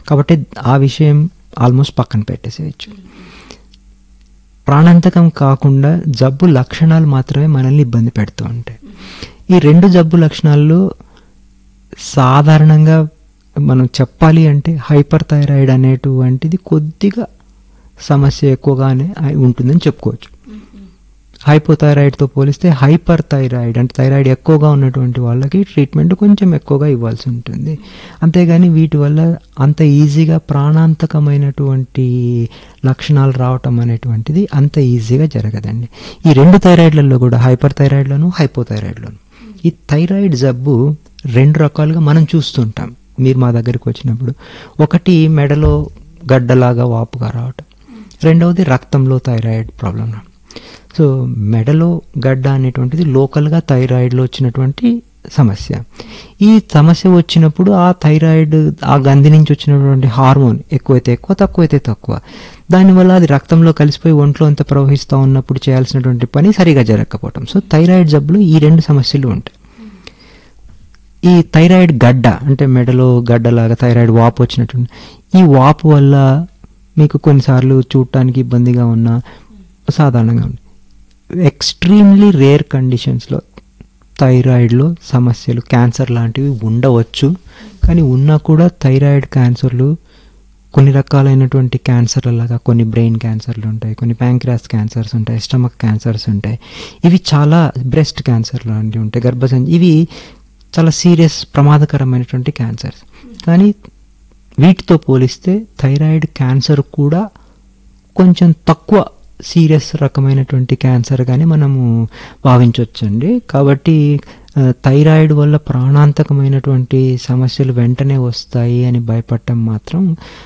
కాబట్టి ఆ విషయం ఆల్మోస్ట్ పక్కన పెట్టేసేయచ్చు ప్రాణాంతకం కాకుండా జబ్బు లక్షణాలు మాత్రమే మనల్ని ఇబ్బంది పెడుతూ ఉంటాయి ఈ రెండు జబ్బు లక్షణాల్లో సాధారణంగా మనం చెప్పాలి అంటే హైపర్ థైరాయిడ్ అనేటువంటిది కొద్దిగా సమస్య ఎక్కువగానే అయి ఉంటుందని చెప్పుకోవచ్చు హైపోథైరాయిడ్తో పోలిస్తే హైపర్ థైరాయిడ్ అంటే థైరాయిడ్ ఎక్కువగా ఉన్నటువంటి వాళ్ళకి ట్రీట్మెంట్ కొంచెం ఎక్కువగా ఇవ్వాల్సి ఉంటుంది అంతేగాని వీటి వల్ల అంత ఈజీగా ప్రాణాంతకమైనటువంటి లక్షణాలు రావటం అనేటువంటిది అంత ఈజీగా జరగదండి ఈ రెండు థైరాయిడ్లలో కూడా హైపర్ థైరాయిడ్లోను హైపోథైరాయిడ్లోను ఈ థైరాయిడ్ జబ్బు రెండు రకాలుగా మనం చూస్తుంటాం మీరు మా దగ్గరికి వచ్చినప్పుడు ఒకటి మెడలో గడ్డలాగా వాపుగా రావటం రెండవది రక్తంలో థైరాయిడ్ ప్రాబ్లం రావడం సో మెడలో గడ్డ అనేటువంటిది లోకల్గా థైరాయిడ్లో వచ్చినటువంటి సమస్య ఈ సమస్య వచ్చినప్పుడు ఆ థైరాయిడ్ ఆ గంధి నుంచి వచ్చినటువంటి హార్మోన్ ఎక్కువైతే ఎక్కువ తక్కువైతే తక్కువ దానివల్ల అది రక్తంలో కలిసిపోయి ఒంట్లో అంత ప్రవహిస్తూ ఉన్నప్పుడు చేయాల్సినటువంటి పని సరిగా జరగకపోవటం సో థైరాయిడ్ జబ్బులు ఈ రెండు సమస్యలు ఉంటాయి ఈ థైరాయిడ్ గడ్డ అంటే మెడలో గడ్డలాగా థైరాయిడ్ వాపు వచ్చినటువంటి ఈ వాపు వల్ల మీకు కొన్నిసార్లు చూడటానికి ఇబ్బందిగా ఉన్న సాధారణంగా ఉంది ఎక్స్ట్రీమ్లీ రేర్ కండిషన్స్లో థైరాయిడ్లో సమస్యలు క్యాన్సర్ లాంటివి ఉండవచ్చు కానీ ఉన్నా కూడా థైరాయిడ్ క్యాన్సర్లు కొన్ని రకాలైనటువంటి క్యాన్సర్ల లాగా కొన్ని బ్రెయిన్ క్యాన్సర్లు ఉంటాయి కొన్ని ప్యాంక్రాస్ క్యాన్సర్స్ ఉంటాయి స్టమక్ క్యాన్సర్స్ ఉంటాయి ఇవి చాలా బ్రెస్ట్ క్యాన్సర్ లాంటివి ఉంటాయి గర్భసంచి ఇవి చాలా సీరియస్ ప్రమాదకరమైనటువంటి క్యాన్సర్స్ కానీ వీటితో పోలిస్తే థైరాయిడ్ క్యాన్సర్ కూడా కొంచెం తక్కువ సీరియస్ రకమైనటువంటి క్యాన్సర్ కానీ మనము భావించవచ్చండి కాబట్టి థైరాయిడ్ వల్ల ప్రాణాంతకమైనటువంటి సమస్యలు వెంటనే వస్తాయి అని భయపడటం మాత్రం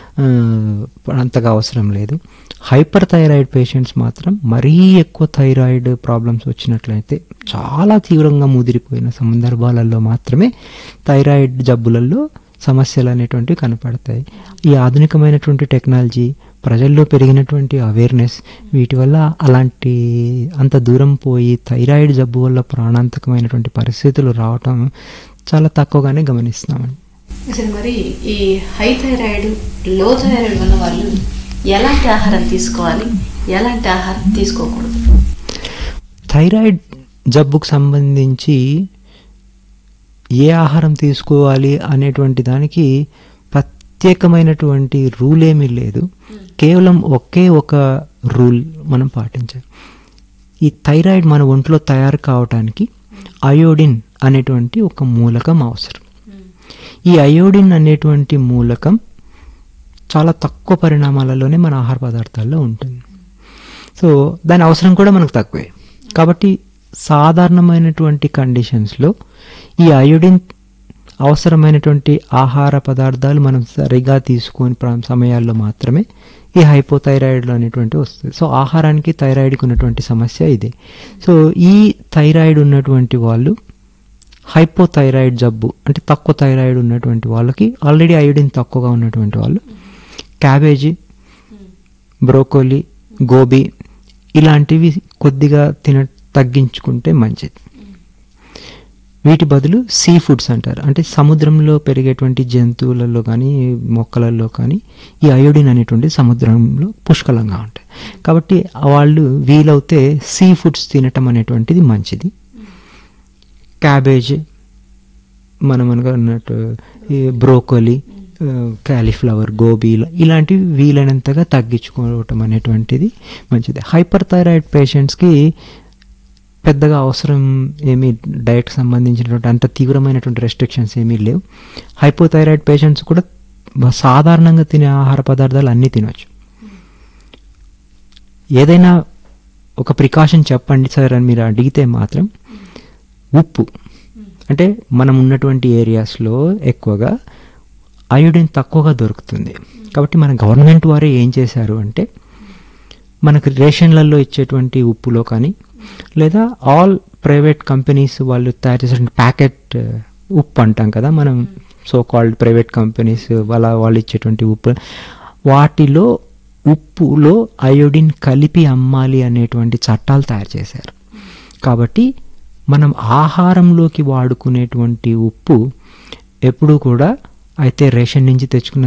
అంతగా అవసరం లేదు హైపర్ థైరాయిడ్ పేషెంట్స్ మాత్రం మరీ ఎక్కువ థైరాయిడ్ ప్రాబ్లమ్స్ వచ్చినట్లయితే చాలా తీవ్రంగా ముదిరిపోయిన సందర్భాలలో మాత్రమే థైరాయిడ్ జబ్బులలో సమస్యలు అనేటువంటివి కనపడతాయి ఈ ఆధునికమైనటువంటి టెక్నాలజీ ప్రజల్లో పెరిగినటువంటి అవేర్నెస్ వీటి వల్ల అలాంటి అంత దూరం పోయి థైరాయిడ్ జబ్బు వల్ల ప్రాణాంతకమైనటువంటి పరిస్థితులు రావటం చాలా తక్కువగానే గమనిస్తున్నామండి అసలు మరి ఈ హై థైరాయిడ్ లో థైరాయిడ్ ఉన్న వాళ్ళు ఎలాంటి ఆహారం తీసుకోవాలి ఎలాంటి ఆహారం తీసుకోకూడదు థైరాయిడ్ జబ్బుకు సంబంధించి ఏ ఆహారం తీసుకోవాలి అనేటువంటి దానికి ప్రత్యేకమైనటువంటి రూల్ ఏమీ లేదు కేవలం ఒకే ఒక రూల్ మనం పాటించాలి ఈ థైరాయిడ్ మన ఒంట్లో తయారు కావటానికి అయోడిన్ అనేటువంటి ఒక మూలకం అవసరం ఈ అయోడిన్ అనేటువంటి మూలకం చాలా తక్కువ పరిణామాలలోనే మన ఆహార పదార్థాల్లో ఉంటుంది సో దాని అవసరం కూడా మనకు తక్కువే కాబట్టి సాధారణమైనటువంటి కండిషన్స్లో ఈ అయోడిన్ అవసరమైనటువంటి ఆహార పదార్థాలు మనం సరిగా తీసుకొని సమయాల్లో మాత్రమే ఈ హైపోథైరాయిడ్లో అనేటువంటి వస్తుంది సో ఆహారానికి థైరాయిడ్కి ఉన్నటువంటి సమస్య ఇదే సో ఈ థైరాయిడ్ ఉన్నటువంటి వాళ్ళు హైపోథైరాయిడ్ జబ్బు అంటే తక్కువ థైరాయిడ్ ఉన్నటువంటి వాళ్ళకి ఆల్రెడీ అయోడిన్ తక్కువగా ఉన్నటువంటి వాళ్ళు క్యాబేజీ బ్రోకోలీ గోబీ ఇలాంటివి కొద్దిగా తిన తగ్గించుకుంటే మంచిది వీటి బదులు సీ ఫుడ్స్ అంటారు అంటే సముద్రంలో పెరిగేటువంటి జంతువులలో కానీ మొక్కలలో కానీ ఈ అయోడిన్ అనేటువంటి సముద్రంలో పుష్కలంగా ఉంటాయి కాబట్టి వాళ్ళు వీలవుతే సీ ఫుడ్స్ తినటం అనేటువంటిది మంచిది క్యాబేజ్ మనం అనుకున్నట్టు ఈ బ్రోకోలీ క్యాలీఫ్లవర్ గోబీ ఇలాంటివి వీలైనంతగా తగ్గించుకోవటం అనేటువంటిది మంచిది హైపర్ థైరాయిడ్ పేషెంట్స్కి పెద్దగా అవసరం ఏమీ డైట్కి సంబంధించినటువంటి అంత తీవ్రమైనటువంటి రెస్ట్రిక్షన్స్ ఏమీ లేవు హైపోథైరాయిడ్ పేషెంట్స్ కూడా సాధారణంగా తినే ఆహార పదార్థాలు అన్నీ తినవచ్చు ఏదైనా ఒక ప్రికాషన్ చెప్పండి సార్ అని మీరు అడిగితే మాత్రం ఉప్పు అంటే మనం ఉన్నటువంటి ఏరియాస్లో ఎక్కువగా అయోడిన్ తక్కువగా దొరుకుతుంది కాబట్టి మన గవర్నమెంట్ వారే ఏం చేశారు అంటే మనకు రేషన్లలో ఇచ్చేటువంటి ఉప్పులో కానీ లేదా ఆల్ ప్రైవేట్ కంపెనీస్ వాళ్ళు తయారు చేసిన ప్యాకెట్ ఉప్పు అంటాం కదా మనం సో కాల్డ్ ప్రైవేట్ కంపెనీస్ వాళ్ళ వాళ్ళు ఇచ్చేటువంటి ఉప్పు వాటిలో ఉప్పులో అయోడిన్ కలిపి అమ్మాలి అనేటువంటి చట్టాలు తయారు చేశారు కాబట్టి మనం ఆహారంలోకి వాడుకునేటువంటి ఉప్పు ఎప్పుడూ కూడా అయితే రేషన్ నుంచి తెచ్చుకున్న